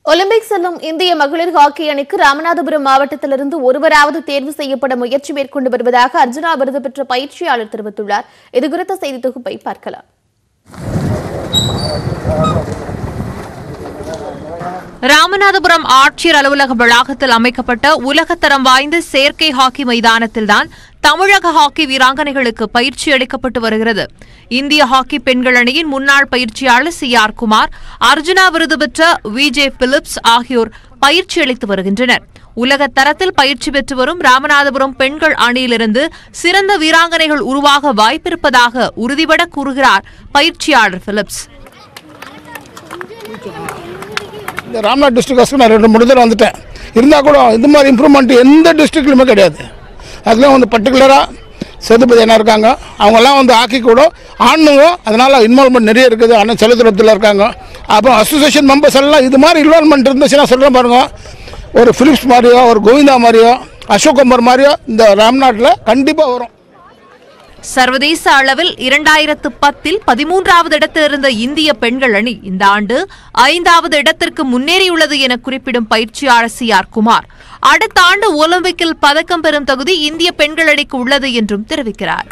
Olympic செல்லும் இந்திய மகளிர் ஹாக்கி அணிக்கு ராமநாதபுரம் மாவட்டத்திலிருந்து ஒருவராவது தேர்வு செய்யப்பட முயற்சி மேற்கொண்டு வருவதாக அர்ஜுனா விருது பெற்ற பயிற்சியாளர் தெரிவித்துள்ளார் இதுகுறித்த செய்தி தொகுப்பை பார்க்கலாம் ராமநாதபுரம் ஆட்சியர் அலுவலக வளாகத்தில் அமைக்கப்பட்ட உலகத்தரம் வாய்ந்த செயற்கை ஹாக்கி மைதானத்தில்தான் தமிழக ஹாக்கி வீராங்கனைகளுக்கு பயிற்சி அளிக்கப்பட்டு வருகிறது இந்திய ஹாக்கி பெண்கள் அணியின் முன்னாள் பயிற்சியாளர் சி ஆர் குமார் அர்ஜுனா விருது பெற்ற வி ஜே பிலிப்ஸ் ஆகியோர் பயிற்சி அளித்து வருகின்றனர் உலக தரத்தில் பயிற்சி பெற்று வரும் ராமநாதபுரம் பெண்கள் அணியிலிருந்து சிறந்த வீராங்கனைகள் உருவாக வாய்ப்பிருப்பதாக உறுதிபட கூறுகிறார் பயிற்சியாளர் பிலிப்ஸ் இந்த ராம்நாத் டிஸ்ட்ரிக்ட் நான் ரெண்டு மூணு தடவை வந்துட்டேன் இருந்தால் கூட இது மாதிரி இம்ப்ரூவ்மெண்ட் எந்த டிஸ்ட்ரிக்ட்லையுமே கிடையாது அதுலேயும் வந்து பர்டிகுலராக சேதுபதி என்ன இருக்காங்க அவங்கெல்லாம் வந்து ஹாக்கி கூட ஆணுங்க அதனால் இன்வால்மெண்ட் நிறைய இருக்குது அண்ணன் செலுத்துறத்தில் இருக்காங்க அப்புறம் அசோசியேஷன் மெம்பர்ஸ் எல்லாம் இது மாதிரி இன்வால்மெண்ட் இருந்துச்சுன்னா சொல்கிறேன் பாருங்க ஒரு ஃபிலிப்ஸ் மாதிரியோ ஒரு கோவிந்தா மாதிரியோ அசோக் குமார் மாதிரியோ இந்த ராம்நாட்டில் கண்டிப்பாக வரும் சர்வதேச அளவில் இரண்டாயிரத்து பத்தில் பதிமூன்றாவது இடத்தில் இருந்த இந்திய பெண்கள் அணி இந்த ஆண்டு ஐந்தாவது இடத்திற்கு முன்னேறியுள்ளது என குறிப்பிடும் பயிற்சியாளர் சி ஆர் குமார் அடுத்த ஆண்டு ஒலிம்பிக்கில் பதக்கம் பெறும் தகுதி இந்திய பெண்கள் அணிக்கு உள்ளது என்றும் தெரிவிக்கிறார்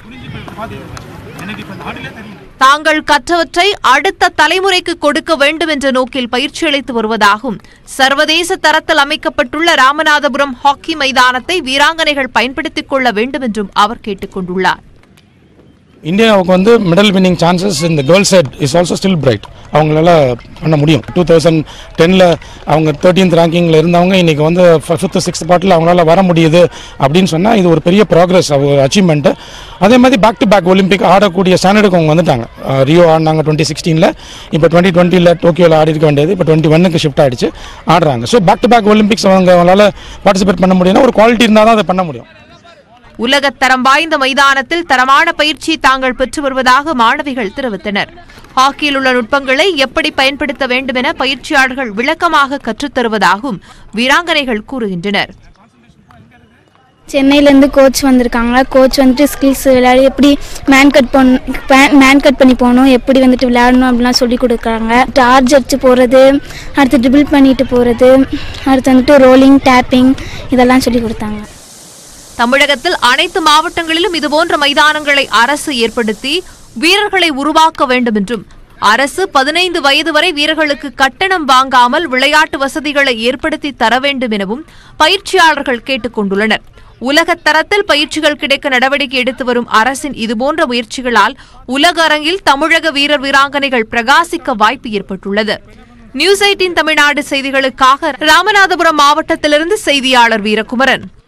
தாங்கள் கற்றவற்றை அடுத்த தலைமுறைக்கு கொடுக்க வேண்டும் என்ற நோக்கில் பயிற்சி அளித்து வருவதாகவும் சர்வதேச தரத்தில் அமைக்கப்பட்டுள்ள ராமநாதபுரம் ஹாக்கி மைதானத்தை வீராங்கனைகள் பயன்படுத்திக் கொள்ள வேண்டும் என்றும் அவர் கேட்டுக் கொண்டுள்ளார் இந்தியாவுக்கு வந்து மெடல் வின்னிங் சான்சஸ் இந்த girls side is also still bright அவங்களால பண்ண முடியும் டூ தௌசண்ட் டெனில் அவங்க தேர்ட்டீன்த் ரேங்கிங்கில் இருந்தவங்க இன்றைக்கி வந்து ஃபிஃப்த்து சிக்ஸ்த் பாட்டில் அவங்களால வர முடியுது அப்படின்னு சொன்னால் இது ஒரு பெரிய ப்ராக்ரஸ் ஒரு அச்சீவ்மெண்ட்டு அதே மாதிரி பேக் டு பேக் ஒலிம்பிக் ஆடக்கூடிய ஸ்டாண்டர்டுக்கு அவங்க வந்துட்டாங்க அஹ் ரியோ ஆடினாங்க டுவெண்ட்டி சிக்ஸ்டீனில் இப்போ டுவெண்ட்டி டுவெண்ட்டியில் டோக்கியோவில் ஆடி இருக்க வேண்டியது இப்போ டுவெண்ட்டி ஒன்னுக்கு ஷிஃப்ட் ஆயிடுச்சு ஆடுறாங்க so back to back Olympics அவங்க அவங்களால பார்ட்டிசிபேட் பண்ண முடியும்னா ஒரு குவாலிட்டி இருந்தால் தான் அதை பண்ண முடியும் உலகத்தரம் வாய்ந்த மைதானத்தில் தரமான பயிற்சி தாங்கள் பெற்று வருவதாக மாணவிகள் தெரிவித்தனர் ஹாக்கியில் உள்ள நுட்பங்களை எப்படி பயன்படுத்த வேண்டும் என பயிற்சியாளர்கள் விளக்கமாக கற்றுத் தருவதாகவும் வீராங்கனைகள் கூறுகின்றனர் சென்னையிலேருந்து கோச் வந்திருக்காங்க கோச் வந்துட்டு ஸ்கில்ஸ் விளையாடி எப்படி மேன் கட் பண்ண மேன் கட் பண்ணி போகணும் எப்படி வந்துட்டு விளையாடணும் அப்படிலாம் சொல்லி கொடுக்குறாங்க டார்ஜ் அடிச்சு போகிறது அடுத்து ட்ரிபிள் பண்ணிட்டு போகிறது அடுத்து வந்துட்டு ரோலிங் டேப்பிங் இதெல்லாம் சொல்லி கொடுத்தாங்க தமிழகத்தில் அனைத்து மாவட்டங்களிலும் இதுபோன்ற மைதானங்களை அரசு ஏற்படுத்தி வீரர்களை உருவாக்க வேண்டும் என்றும் அரசு பதினைந்து வயது வரை வீரர்களுக்கு கட்டணம் வாங்காமல் விளையாட்டு வசதிகளை ஏற்படுத்தி தர வேண்டும் எனவும் பயிற்சியாளர்கள் கேட்டுக் கொண்டுள்ளனர் உலகத் தரத்தில் பயிற்சிகள் கிடைக்க நடவடிக்கை எடுத்து வரும் அரசின் இதுபோன்ற முயற்சிகளால் உலக அரங்கில் தமிழக வீரர் வீராங்கனைகள் பிரகாசிக்க வாய்ப்பு ஏற்பட்டுள்ளது நியூஸ் எயிட்டின் தமிழ்நாடு செய்திகளுக்காக ராமநாதபுரம் மாவட்டத்திலிருந்து செய்தியாளர் வீரகுமரன்